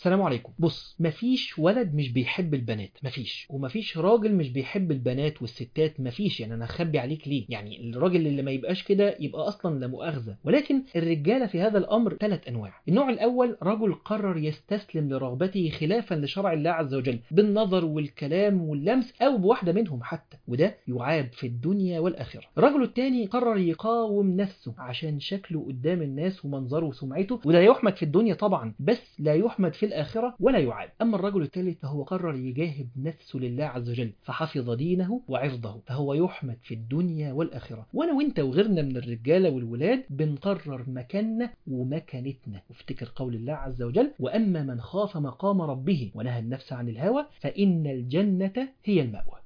السلام عليكم بص مفيش ولد مش بيحب البنات مفيش ومفيش راجل مش بيحب البنات والستات مفيش يعني انا هخبي عليك ليه يعني الراجل اللي ما يبقاش كده يبقى اصلا لا مؤاخذه ولكن الرجاله في هذا الامر ثلاث انواع النوع الاول رجل قرر يستسلم لرغبته خلافا لشرع الله عز وجل بالنظر والكلام واللمس او بواحده منهم حتى وده يعاب في الدنيا والاخره الرجل الثاني قرر يقاوم نفسه عشان شكله قدام الناس ومنظره وسمعته وده يحمد في الدنيا طبعا بس لا يحمد في الآخرة ولا يعاب أما الرجل الثالث فهو قرر يجاهد نفسه لله عز وجل فحفظ دينه وعرضه فهو يحمد في الدنيا والآخرة وأنا وإنت وغيرنا من الرجالة والولاد بنقرر مكاننا ومكانتنا وافتكر قول الله عز وجل وأما من خاف مقام ربه ونهى النفس عن الهوى فإن الجنة هي المأوى